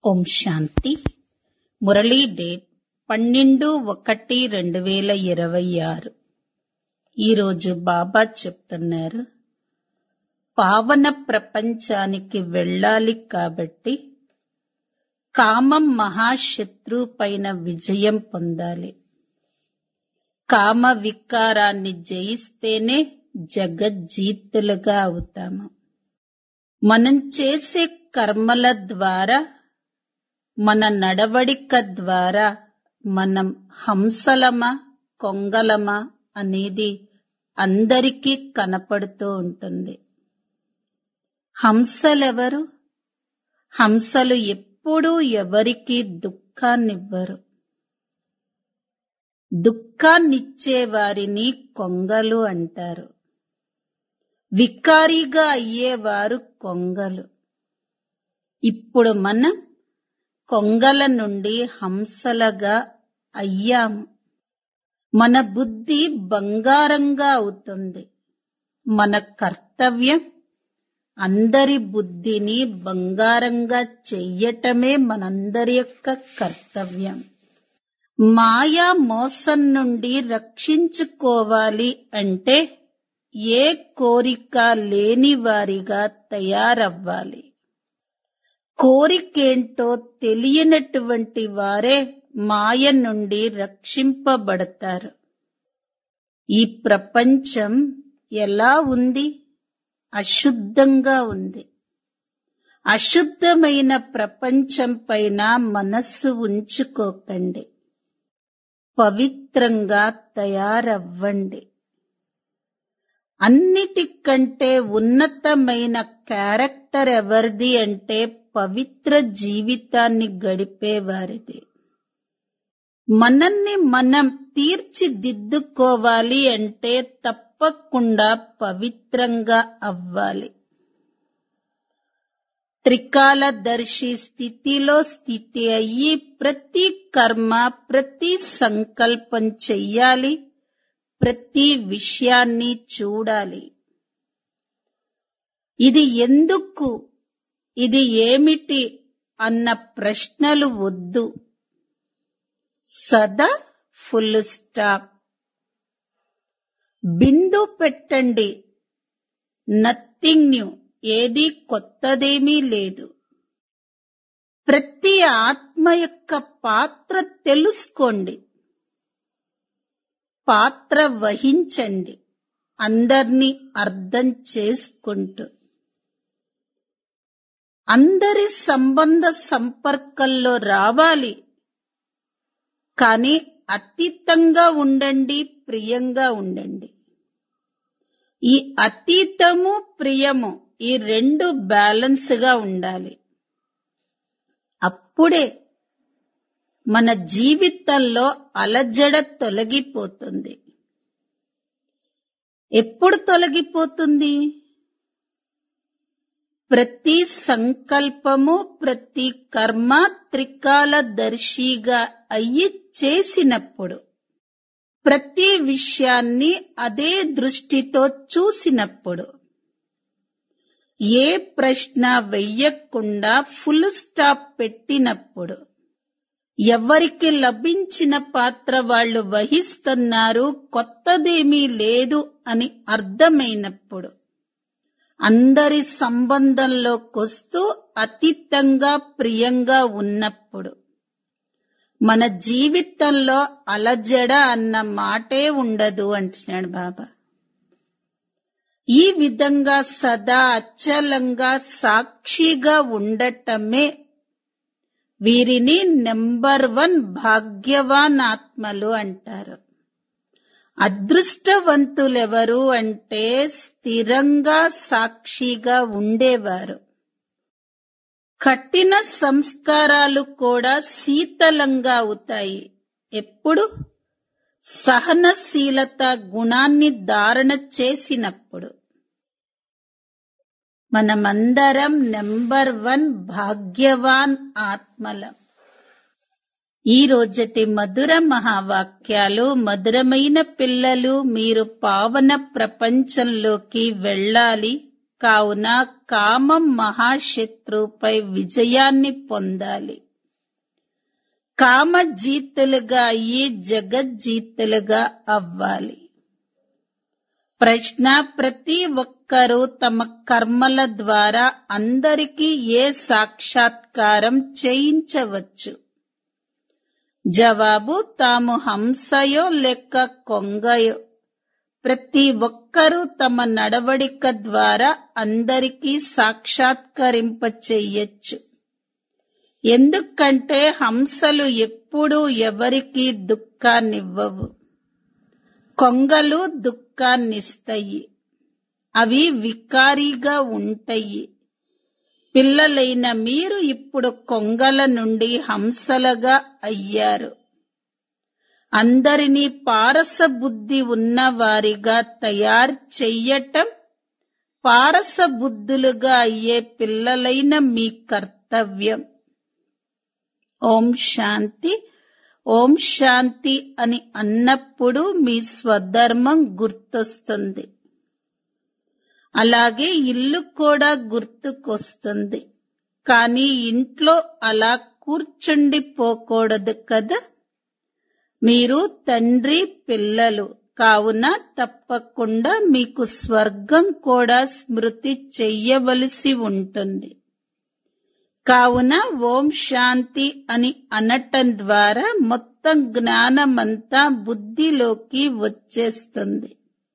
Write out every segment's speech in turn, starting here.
ఓం శాంతి Murali date పన్నెండు ఒకటి రెండు వేల ఇరవై ఆరు ఈరోజు బాబా చెప్తున్నారు పావన ప్రపంచానికి వెళ్ళాలి కాబట్టి కామం మహాశత్రు పైన విజయం పొందాలి కామ వికారాన్ని జయిస్తేనే జగజ్జీతులుగా అవుతాము మనం చేసే కర్మల ద్వారా మన నడవడిక ద్వారా మనం హంసలమా కొంగలమా అనేది అందరికీ కనపడుతూ ఉంటుంది హంసలెవరు హంసలు ఎప్పుడూ ఎవరికీ దుఃఖాన్నివ్వరు దుఃఖాన్నిచ్చే వారిని కొంగలు అంటారు వికారిగా అయ్యేవారు కొంగలు ఇప్పుడు మనం కొంగల నుండి హంసలగా అయ్యాము మన బుద్ధి బంగారంగా అవుతుంది మన కర్తవ్యం అందరి బుద్ధిని బంగారంగా చెయ్యటమే మనందరి యొక్క కర్తవ్యం మాయా మోసం నుండి రక్షించుకోవాలి అంటే ఏ కోరిక లేని వారిగా తయారవ్వాలి కోరికేంటో తెలియనటువంటి వారే మాయ నుండి రక్షింపబడతారు ఈ ప్రపంచం ఎలా ఉంది అశుద్ధంగా ఉంది అశుద్ధమైన ప్రపంచం పైన మనస్సు ఉంచుకోకండి పవిత్రంగా తయారవ్వండి అన్నిటికంటే ఉన్నతమైన క్యారెక్టర్ ఎవరిది అంటే పవిత్ర జీవితాన్ని గడిపేవారిది మనల్ని మనం తీర్చిదిద్దుకోవాలి అంటే తప్పకుండా పవిత్రంగా అవ్వాలి త్రికాలదర్శి స్థితిలో స్థితి అయ్యి ప్రతి కర్మ ప్రతి సంకల్పం చెయ్యాలి ప్రతి విషయాన్ని చూడాలి ఇది ఎందుకు ఇది ఏమిటి అన్న ప్రశ్నలు వద్దు సదా ఫుల్ స్టాప్ బిందు పెట్టండి నథింగ్ న్యూ ఏది కొత్తదేమీ లేదు ప్రతి ఆత్మ యొక్క పాత్ర తెలుసుకోండి పాత్ర వహించండి అందర్నీ అర్థం చేసుకుంటూ అందరి సంబంధ సంపర్కంలో రావాలి కానీ అతీతంగా ఉండండి ప్రియంగా ఉండండి ఈ అతీతము ప్రియము ఈ రెండు బ్యాలెన్స్ గా ఉండాలి అప్పుడే మన జీవితంలో అలజడ తొలగిపోతుంది ఎప్పుడు తొలగిపోతుంది ప్రతి సంకల్పము ప్రతి కర్మ త్రికాలదర్శిగా అయ్యి చేసినప్పుడు ప్రతి విషయాన్ని అదే దృష్టితో చూసినప్పుడు ఏ ప్రశ్న వెయ్యకుండా ఫుల్ స్టాప్ పెట్టినప్పుడు ఎవరికి లభించిన పాత్ర వాళ్ళు వహిస్తున్నారు కొత్తదేమీ లేదు అని అర్థమైనప్పుడు అందరి సంబంధంలోకొస్తూ అతీతంగా ప్రియంగా ఉన్నప్పుడు మన జీవితంలో అలజడ అన్న మాటే ఉండదు అంటున్నాడు బాబా ఈ విధంగా సదా అచలంగా సాక్షిగా ఉండటమే వీరిని నెంబర్ వన్ భాగ్యవాన్ ఆత్మలు అంటారు అదృష్టవంతులెవరు అంటే స్థిరంగా సాక్షిగా ఉండేవారు కఠిన సంస్కారాలు కూడా శీతలంగా అవుతాయి ఎప్పుడు సహనశీలత గుణాన్ని ధారణ చేసినప్పుడు మనమందరం నెంబర్ వన్ భాగ్యవాన్ ఆత్మలం ఈ రోజటి మధుర మహావాక్యాలు మధురమైన పిల్లలు మీరు పావన ప్రపంచంలోకి వెళ్ళాలి కావున కామం మహాశత్రువుపై విజయాన్ని పొందాలి కామ జీతులుగా అయ్యి జగజ్జీతులుగా అవ్వాలి ప్రశ్న ప్రతి ఒక్కరూ తమ కర్మల ద్వారా అందరికీ ఏ సాక్షాత్కారం చేయించవచ్చు జవాబు తాము హంసయో లేక కొంగయో ప్రతి ఒక్కరూ తమ నడవడిక ద్వారా అందరికీ సాక్షాత్కరింప చెయ్యొచ్చు ఎందుకంటే హంసలు ఎప్పుడూ ఎవరికీ దుఃఖాన్నివ్వవు కొంగలు దుఃఖాన్నిస్తాయి అవి వికారీగా ఉంటాయి పిల్లలైన మీరు ఇప్పుడు కొంగల నుండి హంసలుగా అయ్యారు అందరినీ పారస బుద్ధి ఉన్నవారిగా తయారు చెయ్యటం పారస బుద్ధులుగా అయ్యే పిల్లలైన మీ కర్తవ్యం ఓం శాంతి ఓం శాంతి అని అన్నప్పుడు మీ స్వధర్మం గుర్తొస్తుంది అలాగే ఇల్లు కూడా గుర్తుకొస్తుంది కానీ ఇంట్లో అలా కూర్చుండిపోకూడదు కదా మీరు తండ్రి పిల్లలు కావున తప్పకుండా మీకు స్వర్గం కూడా స్మృతి చెయ్యవలసి ఉంటుంది కావున ఓం శాంతి అని అనటం ద్వారా మొత్తం జ్ఞానమంతా బుద్ధిలోకి వచ్చేస్తుంది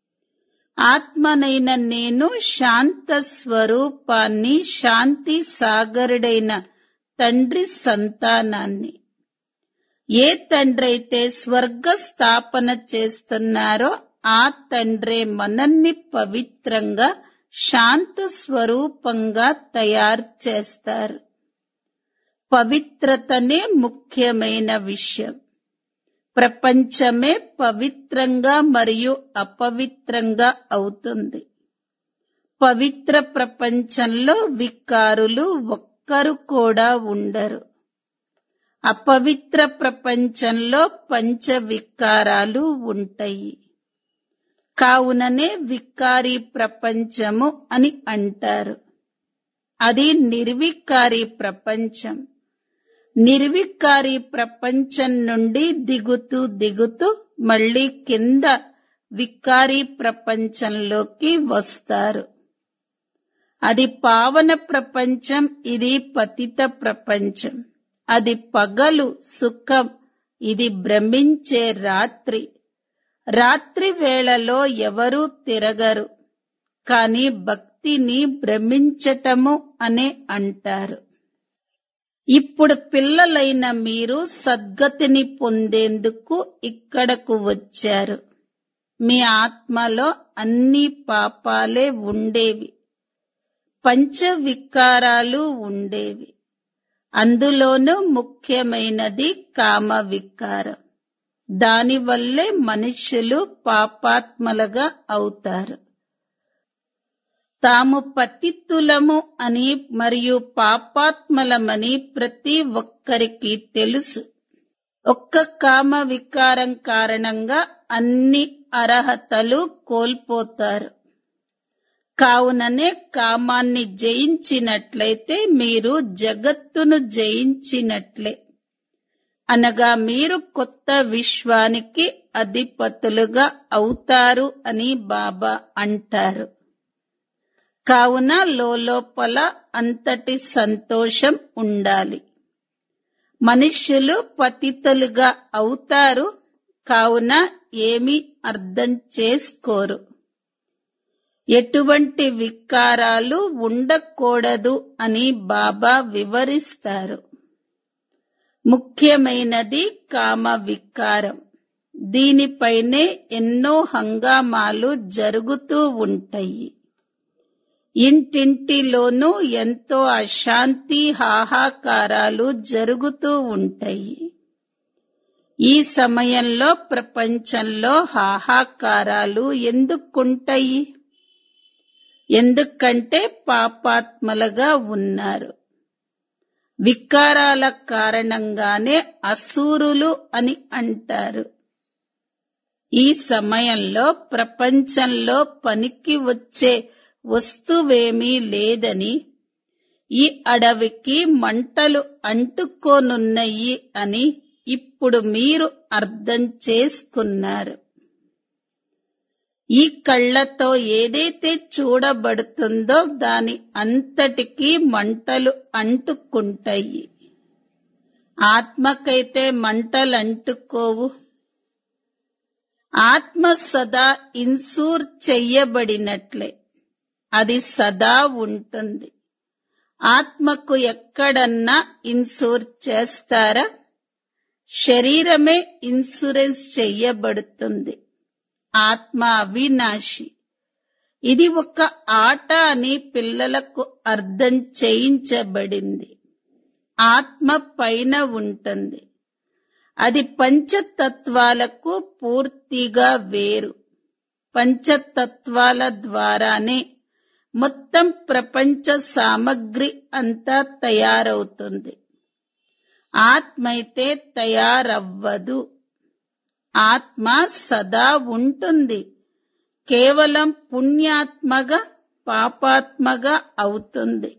ఆత్మనైన నేను శాంత స్వరూపాన్ని శాంతి సాగరుడైన తండ్రి సంతానాన్ని ఏ తండ్రి అయితే స్వర్గ స్థాపన చేస్తున్నారో ఆ తండ్రే మనల్ని పవిత్రంగా శాంత స్వరూపంగా తయారు చేస్తారు పవిత్రతనే ముఖ్యమైన విషయం ప్రపంచమే పవిత్రంగా మరియు అపవిత్రంగా అవుతుంది పవిత్ర ప్రపంచంలో వికారులు ఒక్కరు కూడా ఉండరు అపవిత్ర ప్రపంచంలో పంచ వికారాలు ఉంటాయి కావుననే వికారి ప్రపంచము అని అంటారు అది నిర్వికారి ప్రపంచం నిర్వికారి ప్రపంచం నుండి దిగుతూ దిగుతూ మళ్ళీ కింద వికారి ప్రపంచంలోకి వస్తారు అది పావన ప్రపంచం ఇది పతిత ప్రపంచం అది పగలు సుఖం ఇది భ్రమించే రాత్రి రాత్రి వేళలో ఎవరూ తిరగరు కాని భక్తిని భ్రమించటము అనే అంటారు ఇప్పుడు పిల్లలైన మీరు సద్గతిని పొందేందుకు ఇక్కడకు వచ్చారు మీ ఆత్మలో అన్ని పాపాలే ఉండేవి పంచ వికారాలు ఉండేవి అందులోనూ ముఖ్యమైనది కామ వికారం దానివల్లే మనుష్యులు పాపాత్మలుగా అవుతారు తాము పతిత్తులము అని మరియు పాపాత్మలమని ప్రతి ఒక్కరికి తెలుసు ఒక్క కామ వికారం కారణంగా అన్ని అర్హతలు కోల్పోతారు కావుననే కామాన్ని జయించినట్లయితే మీరు జగత్తును జయించినట్లే అనగా మీరు కొత్త విశ్వానికి అధిపతులుగా అవుతారు అని బాబా అంటారు కావున లోపల అంతటి సంతోషం ఉండాలి మనుష్యులు పతితులుగా అవుతారు కావున ఏమీ అర్థం చేసుకోరు ఎటువంటి వికారాలు ఉండకూడదు అని బాబా వివరిస్తారు ముఖ్యమైనది కామ వికారం దీనిపైనే ఎన్నో హంగామాలు జరుగుతూ ఉంటాయి ఇంటింటిలోనూ ఎంతో అశాంతి హాహాకారాలు జరుగుతూ ఉంటాయి ఈ సమయంలో ప్రపంచంలో హాహాకారాలు ఎందుకుంటాయి ఎందుకంటే పాపాత్మలుగా ఉన్నారు వికారాల కారణంగానే అసూరులు అని అంటారు ఈ సమయంలో ప్రపంచంలో పనికి వచ్చే వస్తువేమీ లేదని ఈ అడవికి మంటలు అంటుకోనున్నయి అని ఇప్పుడు మీరు అర్థం చేసుకున్నారు ఈ కళ్ళతో ఏదైతే చూడబడుతుందో దాని అంతటికీ మంటలు అంటుకుంటాయి ఆత్మకైతే మంటలు అంటుకోవు ఆత్మ సదా ఇన్సూర్ చెయ్యబడినట్లే అది సదా ఉంటుంది ఆత్మకు ఎక్కడన్నా ఇన్సూర్ చేస్తారా శరీరమే ఇన్సూరెన్స్ చెయ్యబడుతుంది ఆత్మ అవినాశి ఇది ఒక ఆట అని పిల్లలకు అర్థం చేయించబడింది ఆత్మ పైన ఉంటుంది అది పంచతత్వాలకు పూర్తిగా వేరు పంచతత్వాల ద్వారానే మొత్తం ప్రపంచ సామగ్రి అంతా తయారవుతుంది ఆత్మైతే తయారవ్వదు ఆత్మ సదా ఉంటుంది కేవలం పుణ్యాత్మగా పాపాత్మగా అవుతుంది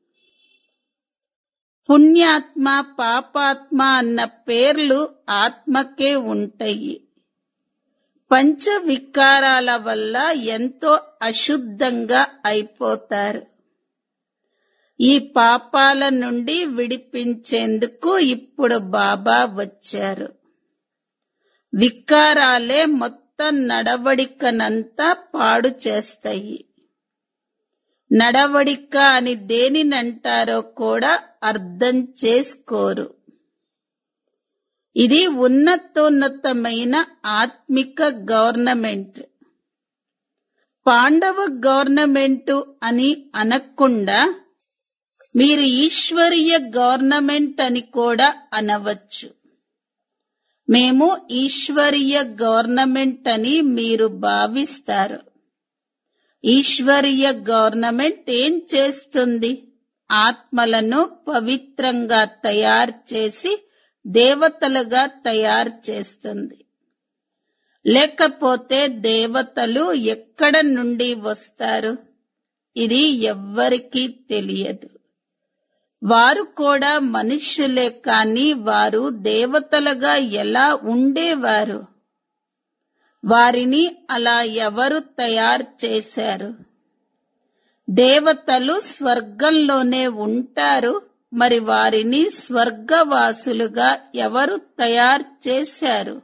పుణ్యాత్మ పాపాత్మ అన్న పేర్లు ఆత్మకే ఉంటాయి పంచ వికారాల వల్ల ఎంతో అశుద్ధంగా అయిపోతారు ఈ పాపాల నుండి విడిపించేందుకు ఇప్పుడు బాబా వచ్చారు వికారాలే మొత్తం నడవడికనంతా పాడు చేస్తాయి నడవడిక అని దేనినంటారో కూడా అర్థం చేసుకోరు ఇది ఉన్నతోన్నతమైన ఆత్మిక గవర్నమెంట్ పాండవ గవర్నమెంటు అని అనకుండా మీరు ఈశ్వరీయ గవర్నమెంట్ అని కూడా అనవచ్చు మేము ఈశ్వరీయ గవర్నమెంట్ అని మీరు భావిస్తారు ఈశ్వరీయ గవర్నమెంట్ ఏం చేస్తుంది ఆత్మలను పవిత్రంగా తయారు చేసి దేవతలుగా తయారు చేస్తుంది లేకపోతే దేవతలు ఎక్కడ నుండి వస్తారు ఇది ఎవ్వరికీ తెలియదు వారు కూడా మనుష్యులే కాని వారు దేవతలుగా ఎలా ఉండేవారు వారిని అలా ఎవరు తయారు చేశారు దేవతలు స్వర్గంలోనే ఉంటారు మరి వారిని స్వర్గవాసులుగా ఎవరు తయారు చేశారు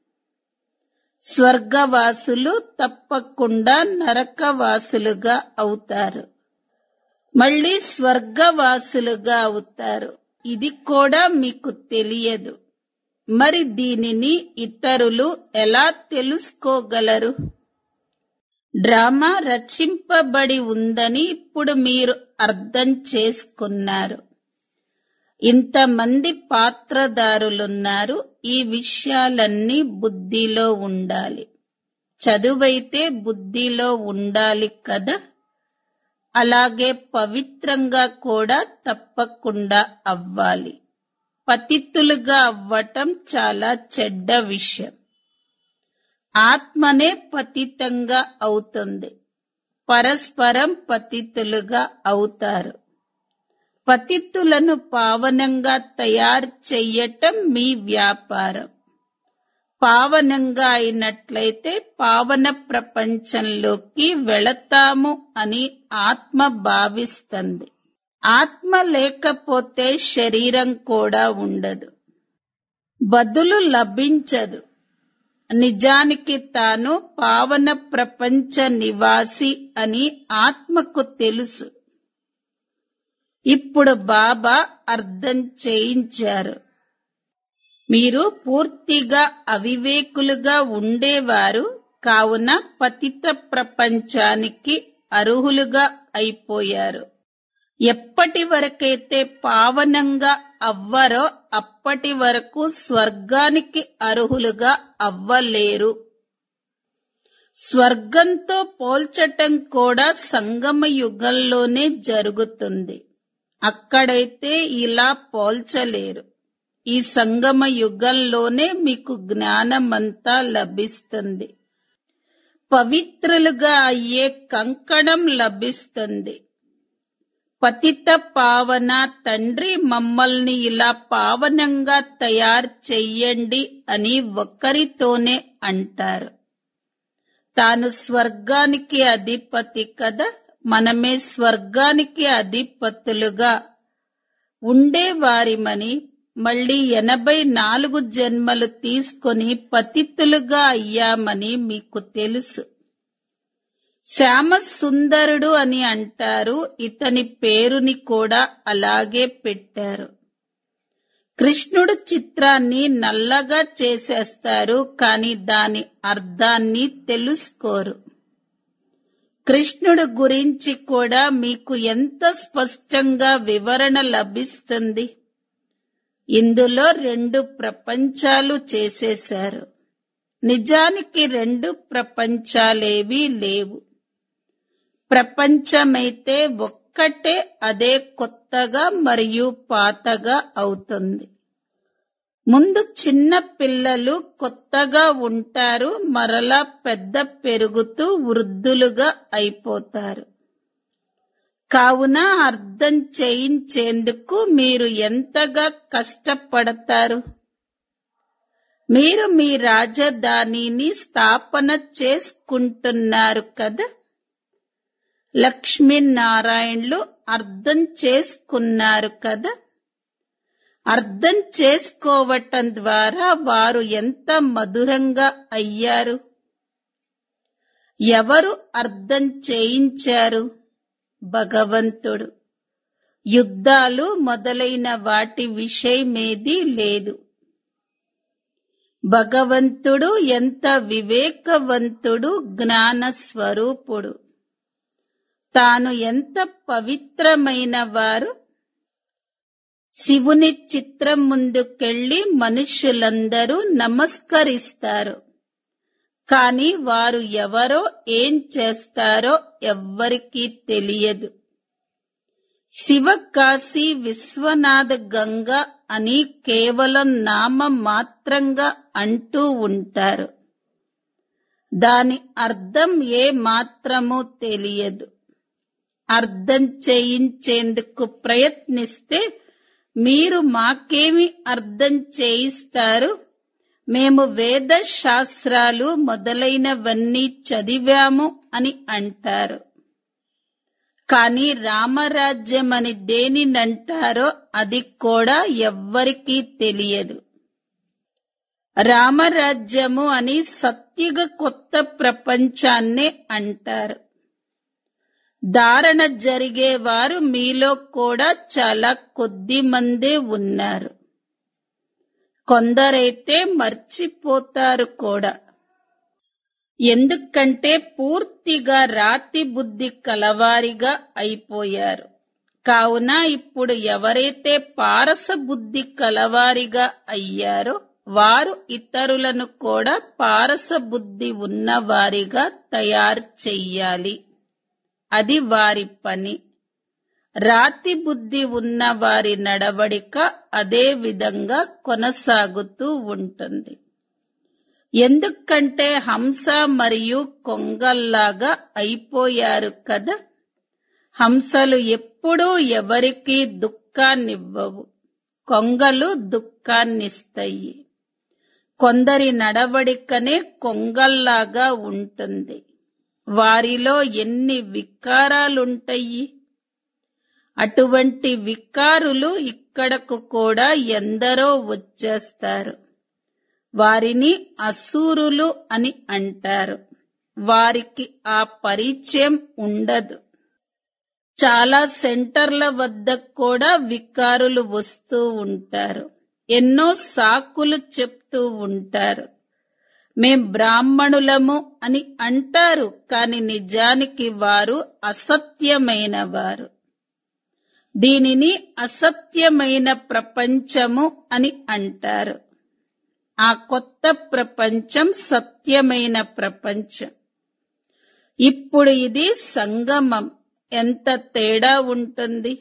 స్వర్గవాసులు తప్పకుండా నరకవాసులుగా అవుతారు మళ్ళీ స్వర్గవాసులుగా అవుతారు ఇది కూడా మీకు తెలియదు మరి దీనిని ఇతరులు ఎలా తెలుసుకోగలరు డ్రామా రచింపబడి ఉందని ఇప్పుడు మీరు అర్థం చేసుకున్నారు ఇంతమంది పాత్రదారులున్నారు ఈ విషయాలన్నీ బుద్ధిలో ఉండాలి చదువైతే బుద్ధిలో ఉండాలి కదా అలాగే పవిత్రంగా కూడా తప్పకుండా అవ్వాలి పతితులుగా అవ్వటం చాలా చెడ్డ విషయం ఆత్మనే పతితంగా అవుతుంది పరస్పరం పతితులుగా అవుతారు పతితులను పావనంగా తయారు చెయ్యటం మీ వ్యాపారం పావనంగా అయినట్లయితే పావన ప్రపంచంలోకి వెళతాము అని ఆత్మ భావిస్తుంది ఆత్మ లేకపోతే శరీరం కూడా ఉండదు బదులు లభించదు నిజానికి తాను పావన ప్రపంచ నివాసి అని ఆత్మకు తెలుసు ఇప్పుడు బాబా అర్థం చేయించారు మీరు పూర్తిగా అవివేకులుగా ఉండేవారు కావున పతిత ప్రపంచానికి అర్హులుగా అయిపోయారు ఎప్పటి వరకైతే పావనంగా అవ్వరో అప్పటి వరకు స్వర్గానికి అర్హులుగా అవ్వలేరు స్వర్గంతో పోల్చటం కూడా సంగమ యుగంలోనే జరుగుతుంది అక్కడైతే ఇలా పోల్చలేరు ఈ సంగమ యుగంలోనే మీకు జ్ఞానమంతా లభిస్తుంది పవిత్రులుగా అయ్యే కంకణం లభిస్తుంది పతిత పావన తండ్రి మమ్మల్ని ఇలా పావనంగా తయారు చెయ్యండి అని ఒక్కరితోనే అంటారు తాను స్వర్గానికి అధిపతి కదా మనమే స్వర్గానికి అధిపతులుగా ఉండేవారిమని మళ్ళీ ఎనభై నాలుగు జన్మలు తీసుకొని పతితులుగా అయ్యామని మీకు తెలుసు శ్యామ సుందరుడు అని అంటారు ఇతని పేరుని కూడా అలాగే పెట్టారు కృష్ణుడు చిత్రాన్ని నల్లగా చేసేస్తారు కాని దాని అర్థాన్ని తెలుసుకోరు కృష్ణుడు గురించి కూడా మీకు ఎంత స్పష్టంగా వివరణ లభిస్తుంది ఇందులో రెండు ప్రపంచాలు చేసేశారు నిజానికి రెండు ప్రపంచాలేవీ లేవు ప్రపంచమైతే ఒక్కటే అదే కొత్తగా మరియు పాతగా అవుతుంది ముందు చిన్న పిల్లలు కొత్తగా ఉంటారు మరలా పెద్ద పెరుగుతూ వృద్ధులుగా అయిపోతారు కావున అర్థం చేయించేందుకు మీరు ఎంతగా కష్టపడతారు మీరు మీ రాజధానిని స్థాపన చేసుకుంటున్నారు కదా లక్ష్మీనారాయణులు అర్థం చేసుకున్నారు కదా అర్థం చేసుకోవటం ద్వారా వారు ఎంత మధురంగా అయ్యారు ఎవరు అర్థం చేయించారు భగవంతుడు యుద్ధాలు మొదలైన వాటి విషయమేదీ లేదు భగవంతుడు ఎంత వివేకవంతుడు జ్ఞాన స్వరూపుడు తాను ఎంత పవిత్రమైన వారు శివుని చిత్రం ముందుకెళ్లి మనుష్యులందరూ నమస్కరిస్తారు కాని వారు ఎవరో ఏం చేస్తారో ఎవ్వరికీ తెలియదు శివకాశీ విశ్వనాథ గంగ అని కేవలం నామ మాత్రంగా అంటూ ఉంటారు దాని అర్థం ఏ మాత్రమూ తెలియదు అర్థం చేయించేందుకు ప్రయత్నిస్తే మీరు మాకేమి అర్థం చేయిస్తారు మేము వేద శాస్త్రాలు మొదలైనవన్నీ చదివాము అని అంటారు కాని రామరాజ్యం అని దేనినంటారో అది కూడా ఎవ్వరికీ తెలియదు రామరాజ్యము అని సత్యుగ కొత్త ప్రపంచాన్నే అంటారు ధారణ జరిగేవారు మీలో కూడా చాలా కొద్ది మందే ఉన్నారు కొందరైతే మర్చిపోతారు కూడా ఎందుకంటే పూర్తిగా రాతి బుద్ధి కలవారిగా అయిపోయారు కావున ఇప్పుడు ఎవరైతే పారస బుద్ధి కలవారిగా అయ్యారో వారు ఇతరులను కూడా పారస బుద్ధి ఉన్నవారిగా తయారు చెయ్యాలి అది వారి పని రాతి బుద్ధి ఉన్న వారి నడవడిక అదే విధంగా కొనసాగుతూ ఉంటుంది ఎందుకంటే హంస మరియు కొంగల్లాగా అయిపోయారు కదా హంసలు ఎప్పుడూ ఎవరికీ దుఃఖాన్నివ్వవు కొంగలు దుఃఖాన్నిస్తాయి కొందరి నడవడికనే కొంగల్లాగా ఉంటుంది వారిలో ఎన్ని వికారాలుంటాయి అటువంటి వికారులు ఇక్కడకు కూడా ఎందరో వచ్చేస్తారు వారిని అసూరులు అని అంటారు వారికి ఆ పరిచయం ఉండదు చాలా సెంటర్ల వద్ద కూడా వికారులు వస్తూ ఉంటారు ఎన్నో సాకులు చెప్తూ ఉంటారు మేం బ్రాహ్మణులము అని అంటారు కాని నిజానికి వారు అసత్యమైన వారు దీనిని అసత్యమైన ప్రపంచము అని అంటారు ఆ కొత్త ప్రపంచం సత్యమైన ప్రపంచం ఇప్పుడు ఇది సంగమం ఎంత తేడా ఉంటుంది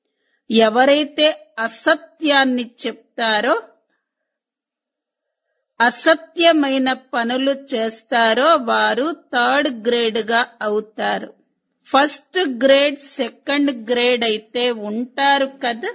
ఎవరైతే అసత్యాన్ని చెప్తారో అసత్యమైన పనులు చేస్తారో వారు థర్డ్ గ్రేడ్ గా అవుతారు ఫస్ట్ గ్రేడ్ సెకండ్ గ్రేడ్ అయితే ఉంటారు కదా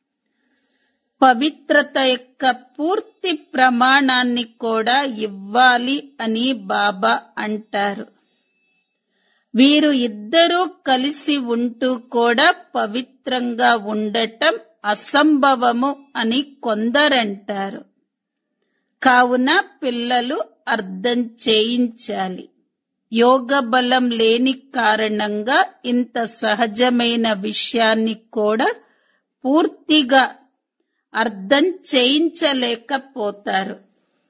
పవిత్రత యొక్క పూర్తి ప్రమాణాన్ని కూడా ఇవ్వాలి అని బాబా అంటారు వీరు ఇద్దరూ కలిసి ఉంటూ కూడా పవిత్రంగా ఉండటం అసంభవము అని కొందరంటారు కావున పిల్లలు అర్థం చేయించాలి యోగ బలం లేని కారణంగా ఇంత సహజమైన విషయాన్ని కూడా పూర్తిగా అర్థం చేయించలేకపోతారు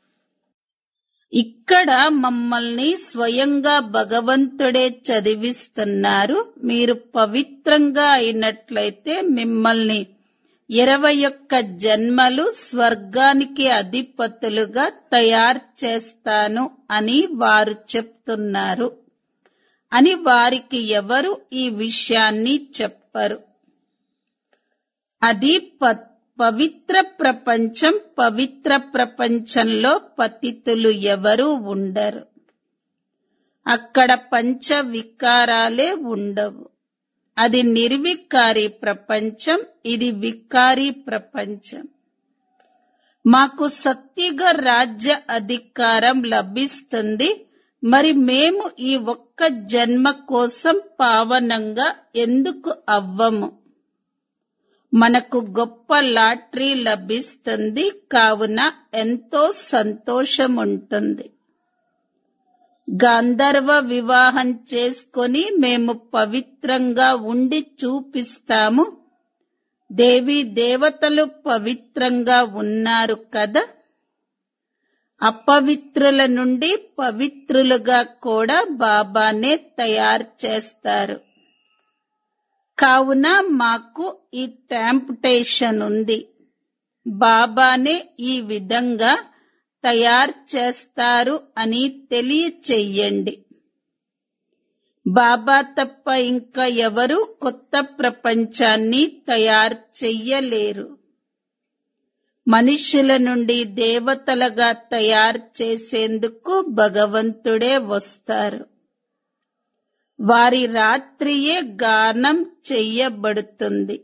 ఇక్కడ మమ్మల్ని స్వయంగా భగవంతుడే చదివిస్తున్నారు మీరు పవిత్రంగా అయినట్లయితే మిమ్మల్ని ఇరవై ఒక్క జన్మలు స్వర్గానికి అధిపతులుగా తయారు చేస్తాను అని వారు చెప్తున్నారు అని వారికి ఎవరు ఈ విషయాన్ని చెప్పరు అది ప- పవిత్ర ప్రపంచం పవిత్ర ప్రపంచంలో పతితులు ఎవరూ ఉండరు అక్కడ పంచ వికారాలే ఉండవు అది నిర్వికారి ప్రపంచం ఇది వికారి ప్రపంచం మాకు సత్యుగ రాజ్య అధికారం లభిస్తుంది మరి మేము ఈ ఒక్క జన్మ కోసం పావనంగా ఎందుకు అవ్వము మనకు గొప్ప లాటరీ లభిస్తుంది కావున ఎంతో సంతోషం ఉంటుంది గాంధర్వ వివాహం చేసుకొని మేము పవిత్రంగా ఉండి చూపిస్తాము దేవి దేవతలు పవిత్రంగా ఉన్నారు కదా అపవిత్రుల నుండి పవిత్రులుగా కూడా బాబానే తయారు చేస్తారు కావున మాకు ఈ టెంప్టేషన్ ఉంది బాబానే ఈ విధంగా తయారు చేస్తారు అని తెలియచెయ్యండి బాబా తప్ప ఇంకా ఎవరు కొత్త ప్రపంచాన్ని తయారు చెయ్యలేరు మనుషుల నుండి దేవతలుగా తయారు చేసేందుకు భగవంతుడే వస్తారు వారి రాత్రియే గానం చెయ్యబడుతుంది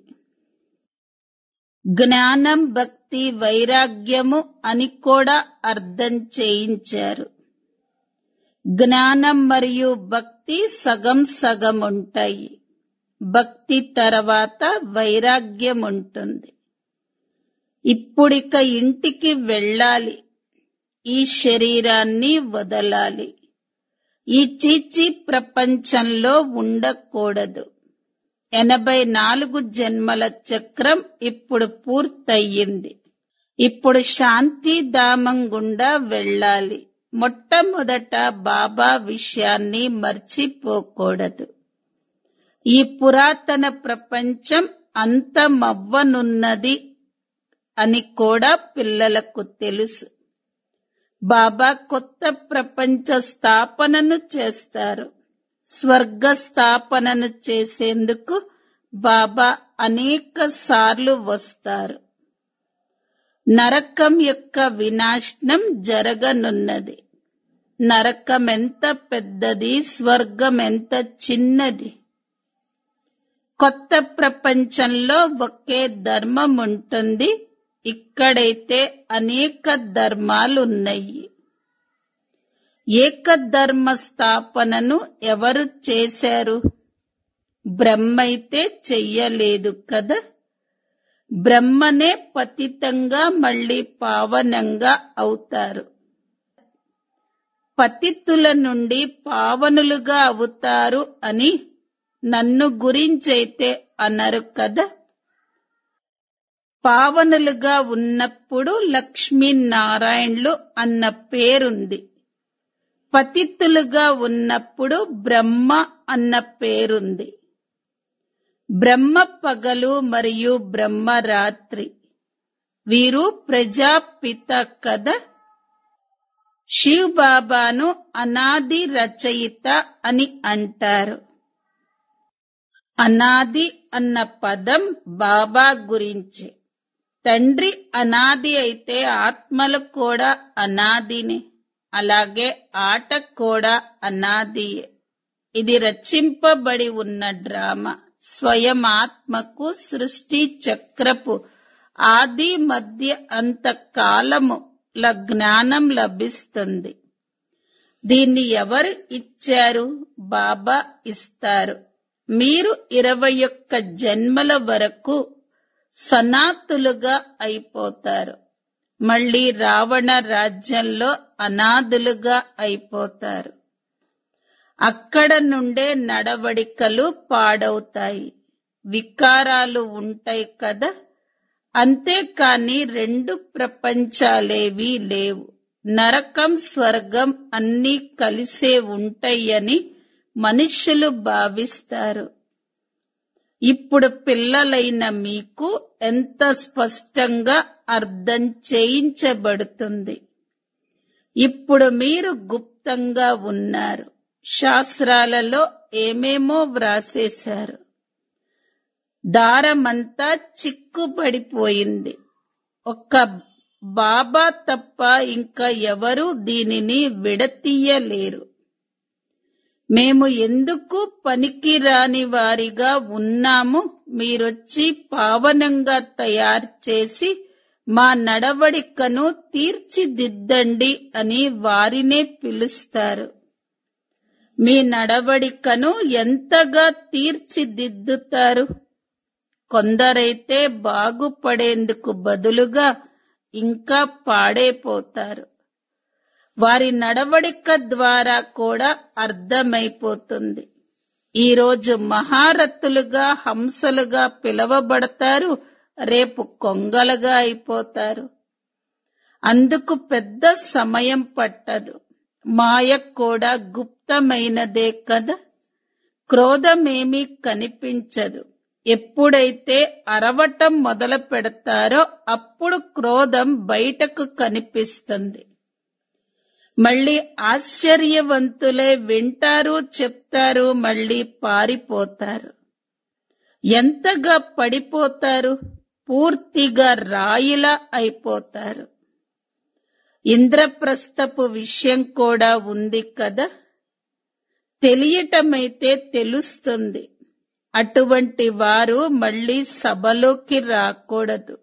జ్ఞానం భక్తి వైరాగ్యము అని కూడా అర్థం చేయించారు జ్ఞానం మరియు భక్తి సగం సగం ఉంటాయి భక్తి తర్వాత వైరాగ్యం ఉంటుంది ఇప్పుడిక ఇంటికి వెళ్ళాలి ఈ శరీరాన్ని వదలాలి ఈ చీచి ప్రపంచంలో ఉండకూడదు ఎనభై నాలుగు జన్మల చక్రం ఇప్పుడు పూర్తయింది ఇప్పుడు శాంతిధామం గుండా వెళ్ళాలి మొట్టమొదట బాబా విషయాన్ని మర్చిపోకూడదు ఈ పురాతన ప్రపంచం అంతమవ్వనున్నది అని కూడా పిల్లలకు తెలుసు బాబా కొత్త ప్రపంచ స్థాపనను చేస్తారు స్వర్గ స్థాపనను చేసేందుకు బాబా అనేక సార్లు వస్తారు నరకం యొక్క వినాశనం జరగనున్నది నరకం ఎంత పెద్దది స్వర్గం ఎంత చిన్నది కొత్త ప్రపంచంలో ఒకే ధర్మం ఉంటుంది ఇక్కడైతే అనేక ధర్మాలున్నాయి ఏకధర్మ స్థాపనను ఎవరు చేశారు బ్రహ్మైతే చెయ్యలేదు కదా బ్రహ్మనే పతితంగా మళ్ళీ పావనంగా అవుతారు పతితుల నుండి పావనులుగా అవుతారు అని నన్ను గురించైతే అనరు కదా పావనులుగా ఉన్నప్పుడు లక్ష్మీనారాయణులు అన్న పేరుంది పతితులుగా ఉన్నప్పుడు బ్రహ్మ అన్న పేరుంది బ్రహ్మ పగలు మరియు బ్రహ్మ రాత్రి వీరు ప్రజాపిత కదా శివ్ బాబాను అనాది రచయిత అని అంటారు అనాది అన్న పదం బాబా గురించి తండ్రి అనాది అయితే ఆత్మలు కూడా అనాదినే అలాగే ఆట కూడా అనాదియే ఇది రచింపబడి ఉన్న డ్రామా స్వయం ఆత్మకు సృష్టి చక్రపు ఆది మధ్య అంత కాలము ల జ్ఞానం లభిస్తుంది దీన్ని ఎవరు ఇచ్చారు బాబా ఇస్తారు మీరు ఇరవై ఒక్క జన్మల వరకు సనాతులుగా అయిపోతారు మళ్ళీ రావణ రాజ్యంలో అనాథులుగా అయిపోతారు అక్కడ నుండే నడవడికలు పాడవుతాయి వికారాలు ఉంటాయి కదా అంతేకాని రెండు ప్రపంచాలేవీ లేవు నరకం స్వర్గం అన్నీ కలిసే ఉంటాయని మనుష్యులు భావిస్తారు ఇప్పుడు పిల్లలైన మీకు ఎంత స్పష్టంగా అర్థం చేయించబడుతుంది ఇప్పుడు మీరు గుప్తంగా ఉన్నారు శాస్త్రాలలో ఏమేమో వ్రాసేశారు దారమంతా చిక్కుపడిపోయింది ఒక్క బాబా తప్ప ఇంకా ఎవరు దీనిని విడతీయలేరు మేము ఎందుకు పనికిరాని వారిగా ఉన్నాము మీరొచ్చి పావనంగా తయారు చేసి మా నడవడికను తీర్చిదిద్దండి అని వారినే పిలుస్తారు మీ నడవడికను ఎంతగా తీర్చిదిద్దుతారు కొందరైతే బాగుపడేందుకు బదులుగా ఇంకా పాడైపోతారు వారి నడవడిక ద్వారా కూడా అర్థమైపోతుంది ఈరోజు మహారథులుగా హంసలుగా పిలవబడతారు రేపు కొంగలుగా అయిపోతారు అందుకు పెద్ద సమయం పట్టదు మాయ కూడా గుప్తమైనదే కదా క్రోధమేమీ కనిపించదు ఎప్పుడైతే అరవటం మొదలు పెడతారో అప్పుడు క్రోధం బయటకు కనిపిస్తుంది మళ్ళీ ఆశ్చర్యవంతులే వింటారు చెప్తారు మళ్ళీ పారిపోతారు ఎంతగా పడిపోతారు పూర్తిగా రాయిలా అయిపోతారు ఇంద్రప్రస్థపు విషయం కూడా ఉంది కదా తెలియటమైతే తెలుస్తుంది అటువంటి వారు మళ్ళీ సభలోకి రాకూడదు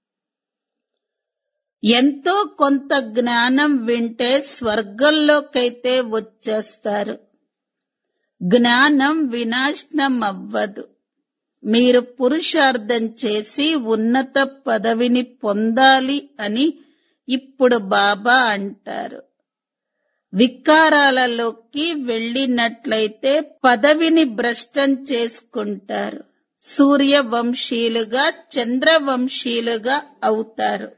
ఎంతో కొంత జ్ఞానం వింటే స్వర్గంలోకైతే వచ్చేస్తారు జ్ఞానం వినాశనం అవ్వదు మీరు పురుషార్థం చేసి ఉన్నత పదవిని పొందాలి అని ఇప్పుడు బాబా అంటారు వికారాలలోకి వెళ్ళినట్లయితే పదవిని భ్రష్టం చేసుకుంటారు సూర్యవంశీలుగా చంద్రవంశీలుగా అవుతారు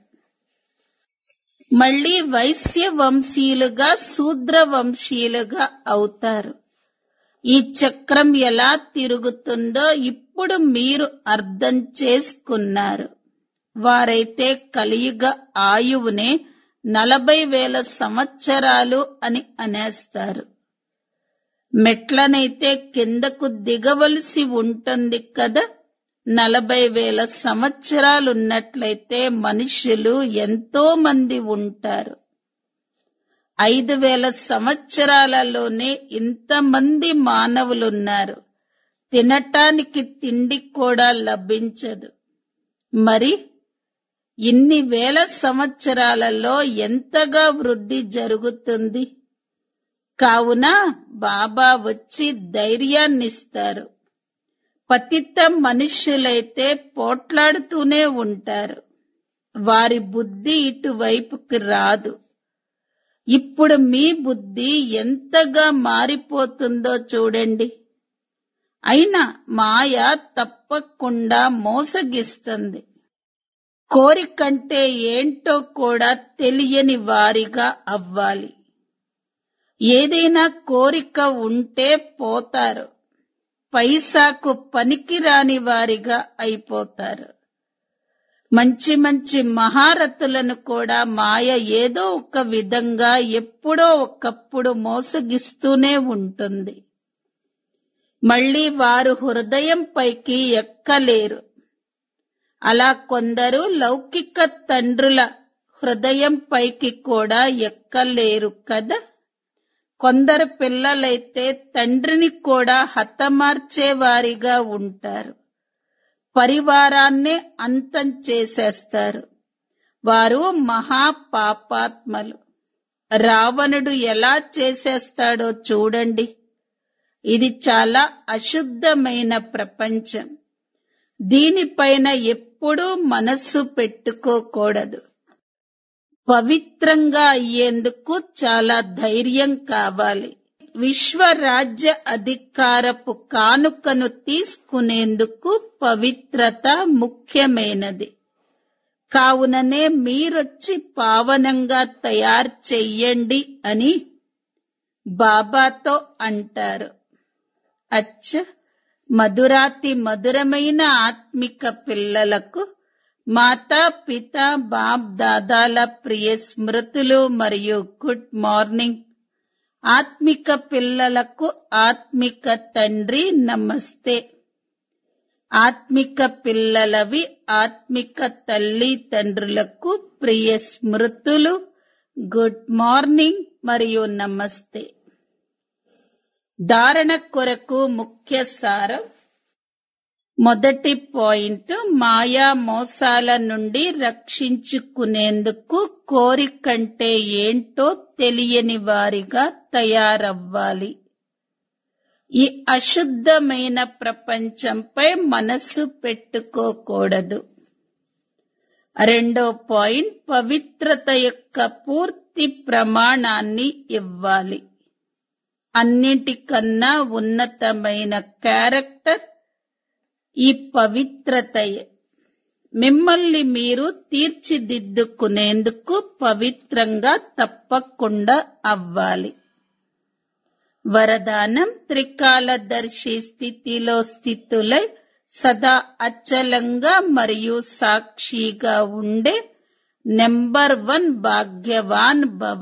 మళ్ళీ వైశ్య వంశీయులుగా శూద్ర వంశీయులుగా అవుతారు ఈ చక్రం ఎలా తిరుగుతుందో ఇప్పుడు మీరు అర్థం చేసుకున్నారు వారైతే కలియుగ ఆయువునే నలభై వేల సంవత్సరాలు అని అనేస్తారు మెట్లనైతే కిందకు దిగవలసి ఉంటుంది కదా నలభై వేల సంవత్సరాలున్నట్లయితే మనుషులు ఎంతో మంది ఉంటారు ఐదు వేల సంవత్సరాలలోనే ఇంతమంది మానవులున్నారు తినటానికి తిండి కూడా లభించదు మరి ఇన్ని వేల సంవత్సరాలలో ఎంతగా వృద్ధి జరుగుతుంది కావున బాబా వచ్చి ధైర్యాన్నిస్తారు పతిత మనుష్యులైతే పోట్లాడుతూనే ఉంటారు వారి బుద్ధి ఇటువైపుకి రాదు ఇప్పుడు మీ బుద్ధి ఎంతగా మారిపోతుందో చూడండి అయినా మాయ తప్పకుండా మోసగిస్తుంది కోరికంటే ఏంటో కూడా తెలియని వారిగా అవ్వాలి ఏదైనా కోరిక ఉంటే పోతారు పైసాకు పనికిరాని వారిగా అయిపోతారు మంచి మంచి మహారథులను కూడా మాయ ఏదో ఒక విధంగా ఎప్పుడో ఒకప్పుడు మోసగిస్తూనే ఉంటుంది మళ్ళీ వారు హృదయం పైకి ఎక్కలేరు అలా కొందరు లౌకిక తండ్రుల హృదయం పైకి కూడా ఎక్కలేరు కదా కొందరు పిల్లలైతే తండ్రిని కూడా హతమార్చేవారిగా ఉంటారు పరివారాన్నే అంతం చేసేస్తారు వారు మహాపాపాత్మలు రావణుడు ఎలా చేసేస్తాడో చూడండి ఇది చాలా అశుద్ధమైన ప్రపంచం దీనిపైన ఎప్పుడూ మనస్సు పెట్టుకోకూడదు పవిత్రంగా అయ్యేందుకు చాలా ధైర్యం కావాలి విశ్వరాజ్య అధికారపు కానుకను తీసుకునేందుకు పవిత్రత ముఖ్యమైనది కావుననే మీరొచ్చి పావనంగా తయారు చెయ్యండి అని బాబాతో అంటారు అచ్చ మధురాతి మధురమైన ఆత్మిక పిల్లలకు మాతా పిత బాప్ దాదాల ప్రియ స్మృతులు మరియు గుడ్ మార్నింగ్ ఆత్మిక పిల్లలకు ఆత్మిక తండ్రి నమస్తే ఆత్మిక పిల్లలవి ఆత్మిక తల్లి తండ్రులకు ప్రియ స్మృతులు గుడ్ మార్నింగ్ మరియు నమస్తే ధారణ కొరకు ముఖ్య సారం మొదటి పాయింట్ మాయా మోసాల నుండి రక్షించుకునేందుకు కోరికంటే ఏంటో తెలియని వారిగా తయారవ్వాలి ఈ అశుద్ధమైన ప్రపంచంపై మనస్సు పెట్టుకోకూడదు రెండో పాయింట్ పవిత్రత యొక్క పూర్తి ప్రమాణాన్ని ఇవ్వాలి అన్నిటికన్నా ఉన్నతమైన క్యారెక్టర్ ఈ పవిత్రతయే మిమ్మల్ని మీరు తీర్చిదిద్దుకునేందుకు పవిత్రంగా తప్పకుండా అవ్వాలి వరదానం త్రికాలదర్శి స్థితిలో స్థితులై సదా అచలంగా మరియు సాక్షిగా ఉండే నెంబర్ వన్ భాగ్యవాన్ భవ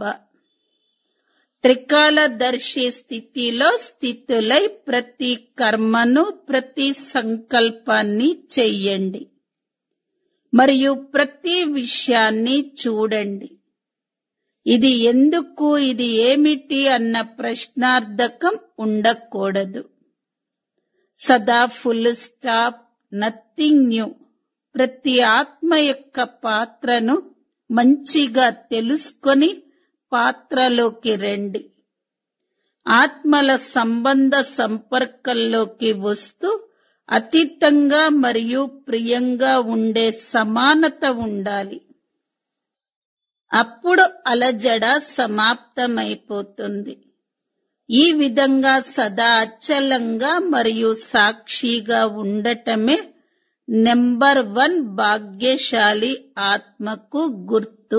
త్రికాలదర్శి స్థితిలో స్థితులై ప్రతి కర్మను ప్రతి సంకల్పాన్ని చెయ్యండి మరియు ప్రతి విషయాన్ని చూడండి ఇది ఎందుకు ఇది ఏమిటి అన్న ప్రశ్నార్థకం ఉండకూడదు సదా ఫుల్ స్టాప్ నథింగ్ న్యూ ప్రతి ఆత్మ యొక్క పాత్రను మంచిగా తెలుసుకొని పాత్రలోకి రండి ఆత్మల సంబంధ సంపర్కంలోకి వస్తూ అతీతంగా మరియు ప్రియంగా ఉండే సమానత ఉండాలి అప్పుడు అలజడ సమాప్తమైపోతుంది ఈ విధంగా సదా అచలంగా మరియు సాక్షిగా ఉండటమే నెంబర్ వన్ భాగ్యశాలి ఆత్మకు గుర్తు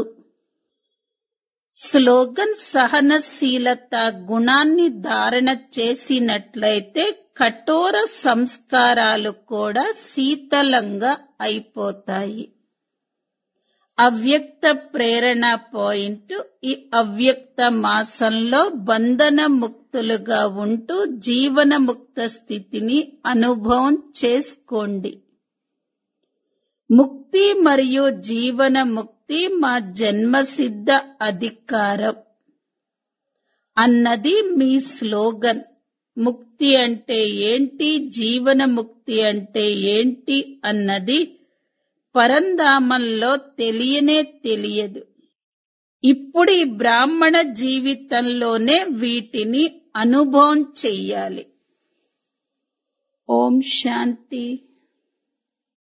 స్లోగన్ సహనశీలత గుణాన్ని ధారణ చేసినట్లయితే కఠోర సంస్కారాలు కూడా శీతలంగా అయిపోతాయి అవ్యక్త ప్రేరణ పాయింట్ ఈ అవ్యక్త మాసంలో బంధన ముక్తులుగా ఉంటూ జీవన ముక్త స్థితిని అనుభవం చేసుకోండి ముక్తి మరియు జీవన ముక్తి మా జన్మసిద్ధ అధికారం అన్నది మీ స్లోగన్ ముక్తి అంటే ఏంటి జీవన ముక్తి అంటే ఏంటి అన్నది పరంధామంలో తెలియనే తెలియదు ఇప్పుడు ఈ బ్రాహ్మణ జీవితంలోనే వీటిని అనుభవం చెయ్యాలి ఓం శాంతి